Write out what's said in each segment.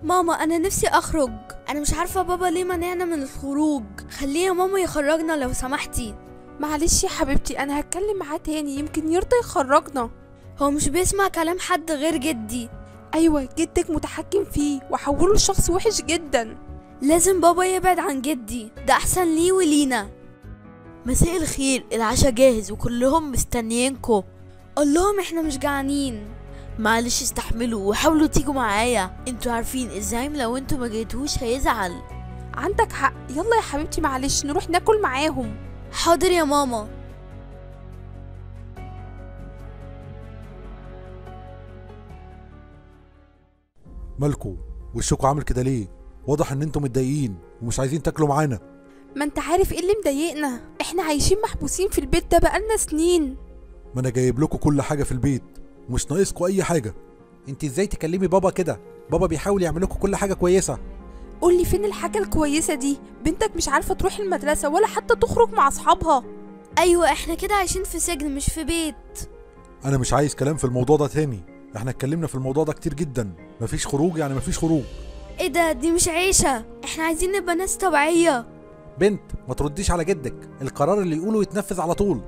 ماما انا نفسي اخرج انا مش عارفه بابا ليه منعنا من الخروج خليه يا ماما يخرجنا لو سمحتي معلش يا حبيبتي انا هتكلم معاه تاني يمكن يرضى يخرجنا هو مش بيسمع كلام حد غير جدي ايوه جدك متحكم فيه وحوله لشخص وحش جدا لازم بابا يبعد عن جدي ده احسن ليه ولينا مساء الخير العشاء جاهز وكلهم مستنيينكم قول لهم احنا مش جعانين معلش استحملوا وحاولوا تيجوا معايا انتوا عارفين الزعيم لو انتوا ما جيتوش هيزعل عندك حق يلا يا حبيبتي معلش نروح ناكل معاهم حاضر يا ماما مالكوا وشكوا عامل كده ليه واضح ان انتوا متضايقين ومش عايزين تاكلوا معانا ما انت عارف ايه اللي مضايقنا احنا عايشين محبوسين في البيت ده بقالنا سنين ما انا جايب لكم كل حاجه في البيت ومش ناقصكوا اي حاجه انت ازاي تكلمي بابا كده بابا بيحاول يعمل لكم كل حاجه كويسه قول لي فين الحاجه الكويسه دي بنتك مش عارفه تروح المدرسه ولا حتى تخرج مع اصحابها ايوه احنا كده عايشين في سجن مش في بيت انا مش عايز كلام في الموضوع ده تاني احنا اتكلمنا في الموضوع ده كتير جدا مفيش خروج يعني مفيش خروج ايه ده دي مش عيشه احنا عايزين نبقى ناس طبيعيه بنت ما ترديش على جدك القرار اللي يقوله يتنفذ على طول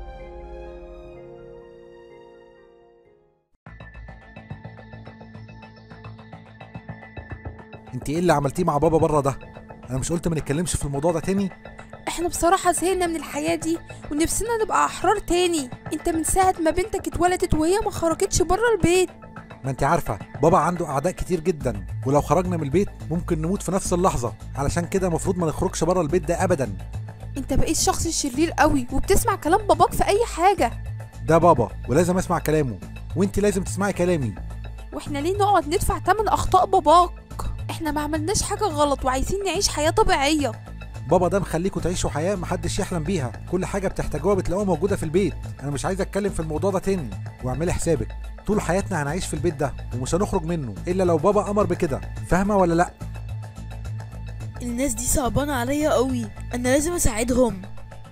انت ايه اللي عملتيه مع بابا بره ده انا مش قلت ما نتكلمش في الموضوع ده تاني احنا بصراحه زهقنا من الحياه دي ونفسنا نبقى احرار تاني انت من ساعه ما بنتك اتولدت وهي ما خرجتش بره البيت ما انت عارفه بابا عنده اعداء كتير جدا ولو خرجنا من البيت ممكن نموت في نفس اللحظه علشان كده المفروض ما نخرجش بره البيت ده ابدا انت بقيت شخص شرير قوي وبتسمع كلام باباك في اي حاجه ده بابا ولازم اسمع كلامه وانت لازم تسمعي كلامي واحنا ليه نقعد ندفع تمن اخطاء باباك احنا ما عملناش حاجه غلط وعايزين نعيش حياه طبيعيه بابا ده مخليكوا تعيشوا حياه محدش يحلم بيها كل حاجه بتحتاجوها بتلاقوها موجوده في البيت انا مش عايز اتكلم في الموضوع ده تاني واعملي حسابك طول حياتنا هنعيش في البيت ده ومش هنخرج منه الا لو بابا امر بكده فاهمه ولا لا الناس دي صعبانة عليا قوي انا لازم اساعدهم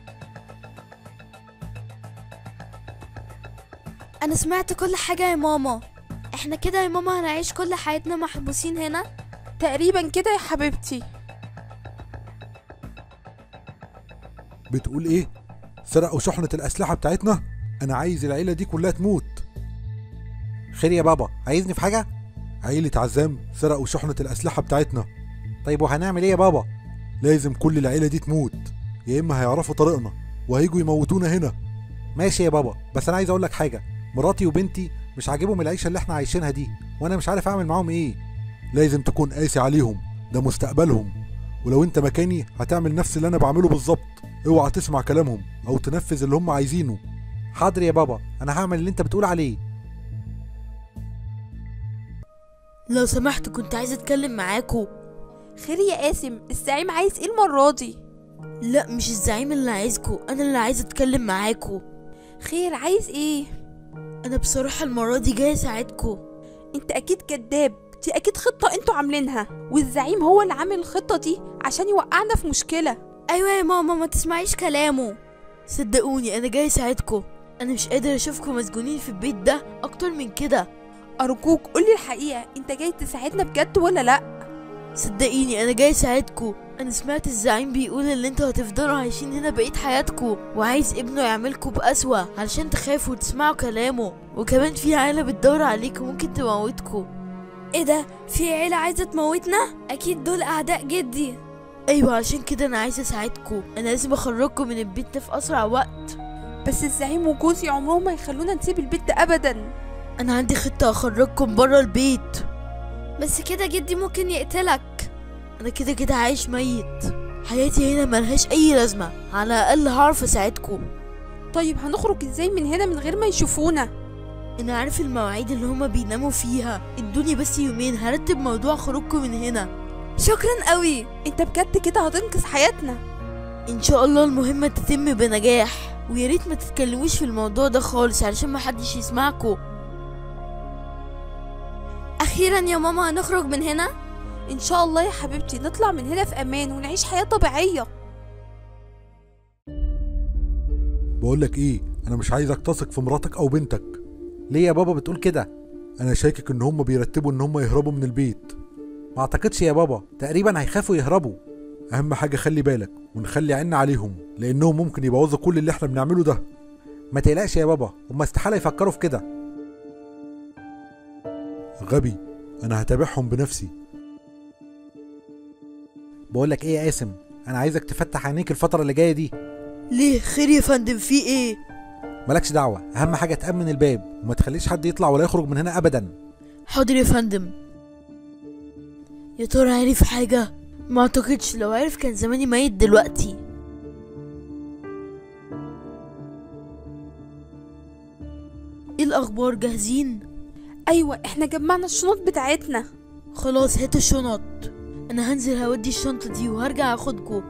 انا سمعت كل حاجه يا ماما احنا كده يا ماما هنعيش كل حياتنا محبوسين هنا تقريبا كده يا حبيبتي بتقول ايه سرقوا شحنه الاسلحه بتاعتنا انا عايز العيله دي كلها تموت خير يا بابا عايزني في حاجه عيله عزام سرقوا شحنه الاسلحه بتاعتنا طيب وهنعمل ايه يا بابا لازم كل العيله دي تموت يا اما هيعرفوا طريقنا وهيجوا يموتونا هنا ماشي يا بابا بس انا عايز اقول لك حاجه مراتي وبنتي مش عاجبهم العيشه اللي احنا عايشينها دي وانا مش عارف اعمل معاهم ايه لازم تكون قاسي عليهم ده مستقبلهم ولو انت مكاني هتعمل نفس اللي انا بعمله بالظبط اوعى تسمع كلامهم او تنفذ اللي هم عايزينه حاضر يا بابا انا هعمل اللي انت بتقول عليه لو سمحت كنت عايزة اتكلم معاكوا خير يا قاسم الزعيم عايز ايه المره دي لا مش الزعيم اللي عايزكوا انا اللي عايزة اتكلم معاكوا خير عايز ايه انا بصراحة المرة دي جاي اساعدكوا انت اكيد كداب دي اكيد خطه انتوا عاملينها والزعيم هو اللي عامل الخطه دي عشان يوقعنا في مشكله ايوه يا ماما ما تسمعيش كلامه صدقوني انا جاي اساعدكوا انا مش قادر اشوفكم مسجونين في البيت ده اكتر من كده ارجوك قولي الحقيقه انت جاي تساعدنا بجد ولا لا صدقيني انا جاي اساعدكوا انا سمعت الزعيم بيقول ان انتوا هتفضلوا عايشين هنا بقية حياتكوا وعايز ابنه يعملكوا بأسوأ علشان تخافوا وتسمعوا كلامه وكمان في عيلة بتدور عليكوا ممكن تموتكوا ايه ده في عيله عايزه تموتنا اكيد دول اعداء جدي ايوه عشان كده انا عايزه اساعدكوا انا لازم اخرجكم من البيت ده في اسرع وقت بس الزعيم وجوزي عمرهم ما يخلونا نسيب البيت ده ابدا انا عندي خطه اخرجكم بره البيت بس كده جدي ممكن يقتلك انا كده كده عايش ميت حياتي هنا ملهاش اي لازمه على الاقل هعرف اساعدكم طيب هنخرج ازاي من هنا من غير ما يشوفونا انا عارف المواعيد اللي هما بيناموا فيها ادوني بس يومين هرتب موضوع خروجكم من هنا شكرا قوي انت بجد كده هتنقذ حياتنا ان شاء الله المهمه تتم بنجاح ويا ريت ما تتكلموش في الموضوع ده خالص علشان ما حدش يسمعكم اخيرا يا ماما هنخرج من هنا ان شاء الله يا حبيبتي نطلع من هنا في امان ونعيش حياه طبيعيه بقول لك ايه انا مش عايزك تثق في مراتك او بنتك ليه يا بابا بتقول كده انا شاكك ان هم بيرتبوا ان هم يهربوا من البيت ما اعتقدش يا بابا تقريبا هيخافوا يهربوا اهم حاجه خلي بالك ونخلي عنا عليهم لانهم ممكن يبوظوا كل اللي احنا بنعمله ده ما تقلقش يا بابا هما استحاله يفكروا في كده غبي انا هتابعهم بنفسي بقول لك ايه يا قاسم انا عايزك تفتح عينيك الفتره اللي جايه دي ليه خير يا فندم في ايه مالكش دعوه اهم حاجه تامن الباب وما تخليش حد يطلع ولا يخرج من هنا ابدا حاضر يا فندم يا ترى عرف حاجة ما اعتقدش لو عرف كان زماني ميت دلوقتي ايه الاخبار جاهزين ايوه احنا جمعنا الشنط بتاعتنا خلاص هاتوا الشنط انا هنزل هودي الشنطة دي وهرجع اخدكم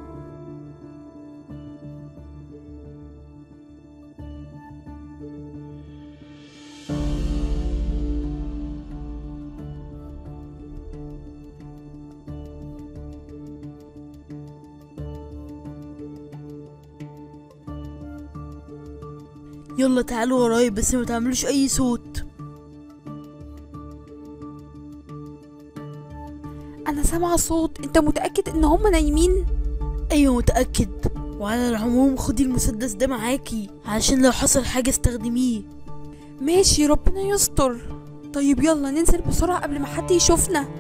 يلا تعالوا ورايا بس ما تعملوش اي صوت انا سامعه صوت انت متاكد ان هم نايمين ايوه متأكد وعلى العموم خدي المسدس ده معاكي علشان لو حصل حاجة استخدميه ماشي ربنا يستر طيب يلا ننزل بسرعه قبل ما حد يشوفنا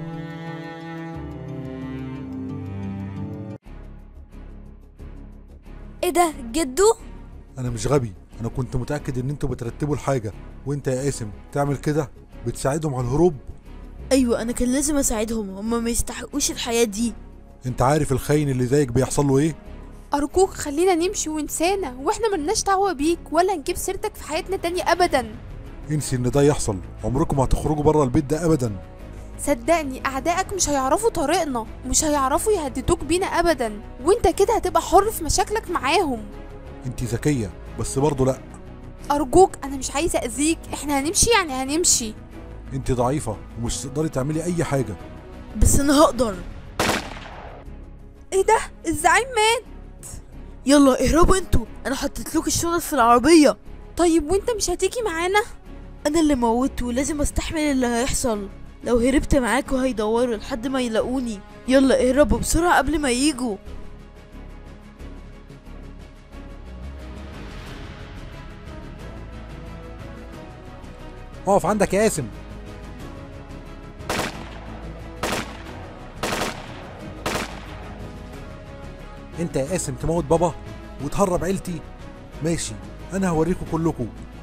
ايه ده جدو انا مش غبي انا كنت متاكد ان انتوا بترتبوا الحاجه وانت يا قاسم تعمل كده بتساعدهم على الهروب ايوه انا كان لازم اساعدهم هما ما يستحقوش الحياة دي انت عارف الخاين اللي زيك بيحصل له ايه ارجوك خلينا نمشي ونسانا واحنا ملناش دعوه بيك ولا نجيب سيرتك في حياتنا تاني ابدا انسي ان ده يحصل عمركم ما هتخرجوا بره البيت ده ابدا صدقني اعدائك مش هيعرفوا طريقنا مش هيعرفوا يهددوك بينا ابدا وانت كده هتبقى حر في مشاكلك معاهم انت ذكيه بس برضه لا ارجوك انا مش عايزه اذيك احنا هنمشي يعني هنمشي انت ضعيفه ومش تقدري تعملي اي حاجه بس انا هقدر ايه ده الزعيم مات يلا اهربوا انتوا انا حطيت لكم الشنط في العربية طيب وانت مش هتيجي معانا انا اللي موته لازم استحمل اللي هيحصل لو هربت معاكوا هيدوروا لحد ما يلاقوني يلا اهربوا بسرعة قبل ما يجوا اقف عندك يا قاسم انت يا قاسم تموت بابا وتهرب عيلتي ماشي انا هوريكم كلكم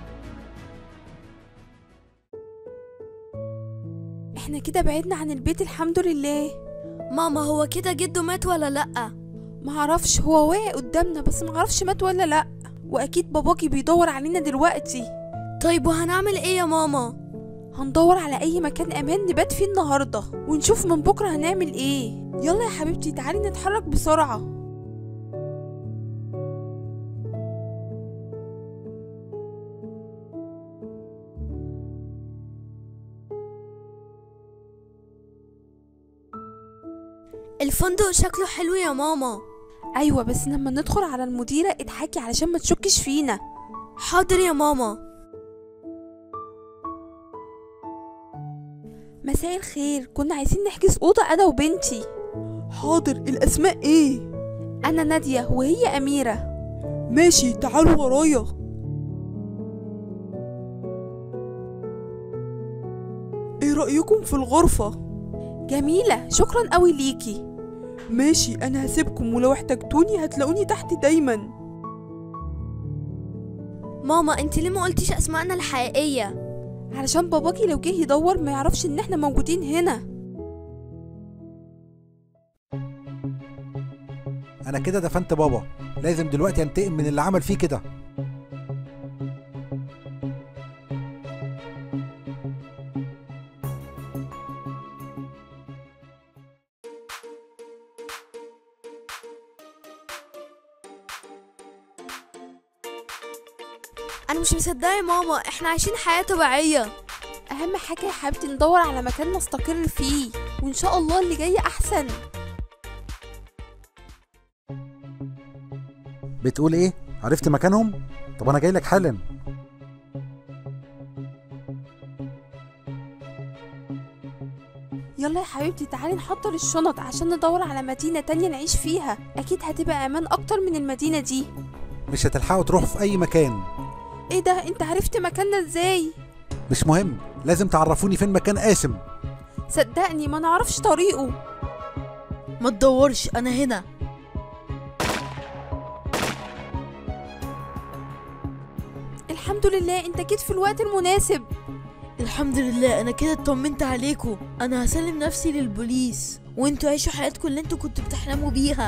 احنا كده بعدنا عن البيت الحمد لله ماما هو كده جدو مات ولا لأ معرفش هو واقع قدامنا بس معرفش مات ولا لا واكيد باباكي بيدور علينا دلوقتي طيب وهنعمل ايه يا ماما هندور على اي مكان امان نبات فيه النهارده ونشوف من بكره هنعمل ايه يلا يا حبيبتي تعالي نتحرك بسرعه الفندق شكله حلو يا ماما ايوه بس لما ندخل على المديره اضحكي علشان ما تشكش فينا حاضر يا ماما مساء الخير كنا عايزين نحجز اوضه انا وبنتي حاضر الأسماء إيه؟ انا ناديه وهي اميره ماشي تعالوا ورايا إيه رأيكم في الغرفة؟ جميله شكرا قوي ليكي ماشي أنا هسيبكم ولو احتجتوني هتلاقوني تحت دايما ماما انت ليه ما قلتيش اسمائنا الحقيقية علشان باباكي لو جه يدور ما يعرفش ان احنا موجودين هنا انا كده دفنت بابا لازم دلوقتي انتقم من اللي عمل فيه كده انا مش مصدقة يا ماما احنا عايشين حياة طبيعية اهم حاجه يا حبيبتي ندور على مكان نستقر فيه وان شاء الله اللي جاي احسن بتقول ايه عرفت مكانهم طب انا جاي لك حالا يلا يلا يا حبيبتي تعالي نحضر الشنط عشان ندور على مدينة تانية نعيش فيها اكيد هتبقى امان اكتر من المدينة دي مش هتلحقوا تروحوا في اي مكان ايه ده انت عرفت مكاننا ازاي مش مهم لازم تعرفوني فين مكان قاسم صدقني ما نعرفش طريقه ما تدورش انا هنا الحمد لله انت جيت في الوقت المناسب الحمد لله انا كده اطمنت عليكم انا هسلم نفسي للبوليس وانتوا عيشوا حياتكم اللي انتوا كنتوا بتحلموا بيها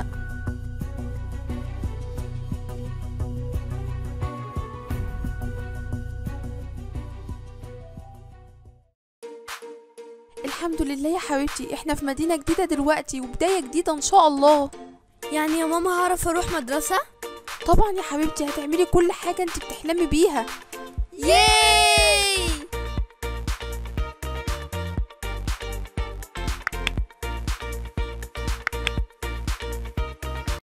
الحمد لله يا حبيبتي احنا في مدينة جديدة دلوقتي وبداية جديدة ان شاء الله يعني يا ماما هعرف اروح مدرسة طبعا يا حبيبتي هتعملي كل حاجة انت بتحلمي بيها ياي